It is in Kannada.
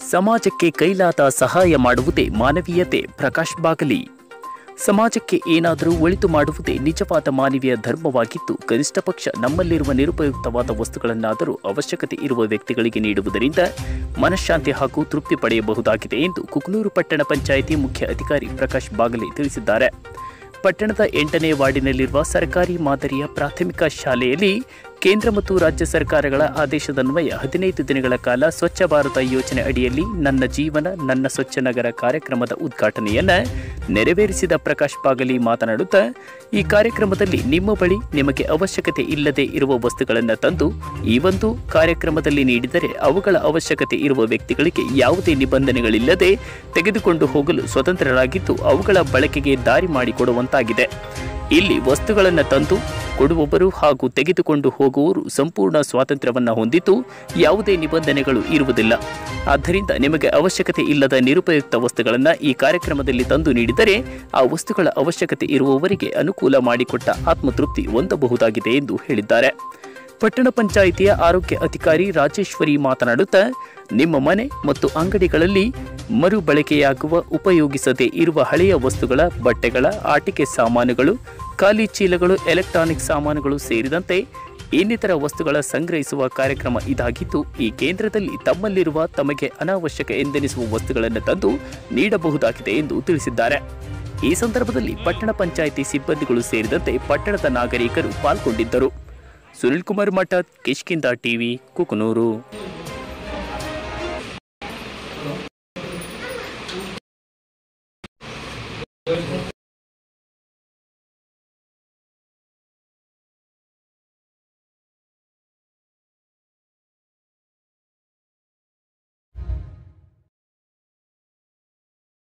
ಸಮಾಜಕ್ಕೆ ಕೈಲಾದ ಸಹಾಯ ಮಾಡುವುದೇ ಮಾನವೀಯತೆ ಪ್ರಕಾಶ್ ಬಾಗಲಿ ಸಮಾಜಕ್ಕೆ ಏನಾದರೂ ಒಳಿತು ಮಾಡುವುದೇ ನಿಜವಾದ ಮಾನವೀಯ ಧರ್ಮವಾಗಿದ್ದು ಕನಿಷ್ಠ ಪಕ್ಷ ನಮ್ಮಲ್ಲಿರುವ ನಿರುಪಯುಕ್ತವಾದ ವಸ್ತುಗಳನ್ನಾದರೂ ಅವಶ್ಯಕತೆ ಇರುವ ವ್ಯಕ್ತಿಗಳಿಗೆ ನೀಡುವುದರಿಂದ ಮನಃಶಾಂತಿ ಹಾಗೂ ತೃಪ್ತಿ ಪಡೆಯಬಹುದಾಗಿದೆ ಎಂದು ಕುಕನೂರು ಪಟ್ಟಣ ಪಂಚಾಯಿತಿ ಮುಖ್ಯ ಅಧಿಕಾರಿ ಪ್ರಕಾಶ್ ಬಾಗಲಿ ತಿಳಿಸಿದ್ದಾರೆ ಪಟ್ಟಣದ ಎಂಟನೇ ವಾರ್ಡಿನಲ್ಲಿರುವ ಸರ್ಕಾರಿ ಮಾದರಿಯ ಪ್ರಾಥಮಿಕ ಶಾಲೆಯಲ್ಲಿ ಕೇಂದ್ರ ಮತ್ತು ರಾಜ್ಯ ಸರ್ಕಾರಗಳ ಆದೇಶದನ್ವಯ ಹದಿನೈದು ದಿನಗಳ ಕಾಲ ಸ್ವಚ್ಛ ಭಾರತ ಯೋಜನೆ ಅಡಿಯಲ್ಲಿ ನನ್ನ ಜೀವನ ನನ್ನ ಸ್ವಚ್ಛ ನಗರ ಕಾರ್ಯಕ್ರಮದ ಉದ್ಘಾಟನೆಯನ್ನ ನೆರವೇರಿಸಿದ ಪ್ರಕಾಶ್ ಬಾಗಲಿ ಮಾತನಾಡುತ್ತಾ ಈ ಕಾರ್ಯಕ್ರಮದಲ್ಲಿ ನಿಮ್ಮ ಬಳಿ ನಿಮಗೆ ಅವಶ್ಯಕತೆ ಇಲ್ಲದೆ ಇರುವ ವಸ್ತುಗಳನ್ನು ತಂದು ಈ ಒಂದು ಕಾರ್ಯಕ್ರಮದಲ್ಲಿ ನೀಡಿದರೆ ಅವುಗಳ ಅವಶ್ಯಕತೆ ಇರುವ ವ್ಯಕ್ತಿಗಳಿಗೆ ಯಾವುದೇ ನಿಬಂಧನೆಗಳಿಲ್ಲದೆ ತೆಗೆದುಕೊಂಡು ಹೋಗಲು ಸ್ವತಂತ್ರರಾಗಿದ್ದು ಅವುಗಳ ಬಳಕೆಗೆ ದಾರಿ ಮಾಡಿಕೊಡುವಂತಾಗಿದೆ ಇಲ್ಲಿ ವಸ್ತುಗಳನ್ನು ತಂದು ಕೊಡುವವರು ಹಾಗೂ ತೆಗೆದುಕೊಂಡು ಹೋಗುವವರು ಸಂಪೂರ್ಣ ಸ್ವಾತಂತ್ರ್ಯವನ್ನು ಹೊಂದಿದ್ದು ಯಾವುದೇ ನಿಬಂಧನೆಗಳು ಇರುವುದಿಲ್ಲ ಆದ್ದರಿಂದ ನಿಮಗೆ ಅವಶ್ಯಕತೆ ಇಲ್ಲದ ನಿರುಪಯುಕ್ತ ವಸ್ತುಗಳನ್ನು ಈ ಕಾರ್ಯಕ್ರಮದಲ್ಲಿ ತಂದು ನೀಡಿದರೆ ಆ ವಸ್ತುಗಳ ಅವಶ್ಯಕತೆ ಇರುವವರಿಗೆ ಅನುಕೂಲ ಮಾಡಿಕೊಟ್ಟ ಆತ್ಮತೃಪ್ತಿ ಹೊಂದಬಹುದಾಗಿದೆ ಎಂದು ಹೇಳಿದ್ದಾರೆ ಪಟ್ಟಣ ಪಂಚಾಯಿತಿಯ ಆರೋಗ್ಯ ಅಧಿಕಾರಿ ರಾಜೇಶ್ವರಿ ಮಾತನಾಡುತ್ತಾ ನಿಮ್ಮ ಮನೆ ಮತ್ತು ಅಂಗಡಿಗಳಲ್ಲಿ ಮರುಬಳಕೆಯಾಗುವ ಉಪಯೋಗಿಸದೇ ಇರುವ ಹಳೆಯ ವಸ್ತುಗಳ ಬಟ್ಟೆಗಳ ಆಟಿಕೆ ಸಾಮಾನುಗಳು ಖಾಲಿ ಚೀಲಗಳು ಎಲೆಕ್ಟ್ರಾನಿಕ್ ಸಾಮಾನುಗಳು ಸೇರಿದಂತೆ ಇನ್ನಿತರ ವಸ್ತುಗಳ ಸಂಗ್ರಹಿಸುವ ಕಾರ್ಯಕ್ರಮ ಇದಾಗಿದ್ದು ಈ ಕೇಂದ್ರದಲ್ಲಿ ತಮ್ಮಲ್ಲಿರುವ ತಮಗೆ ಅನಾವಶ್ಯಕ ಎಂದೆನಿಸುವ ವಸ್ತುಗಳನ್ನು ತಂದು ನೀಡಬಹುದಾಗಿದೆ ಎಂದು ತಿಳಿಸಿದ್ದಾರೆ ಈ ಸಂದರ್ಭದಲ್ಲಿ ಪಟ್ಟಣ ಪಂಚಾಯಿತಿ ಸಿಬ್ಬಂದಿಗಳು ಸೇರಿದಂತೆ ಪಟ್ಟಣದ ನಾಗರಿಕರು ಪಾಲ್ಗೊಂಡಿದ್ದರು ಸುನಿಲ್ ಕುಮಾರ್ ಮಠದ್ ಕಿಷ್ಕಿಂದ ಟಿವಿ ಕುಕನೂರು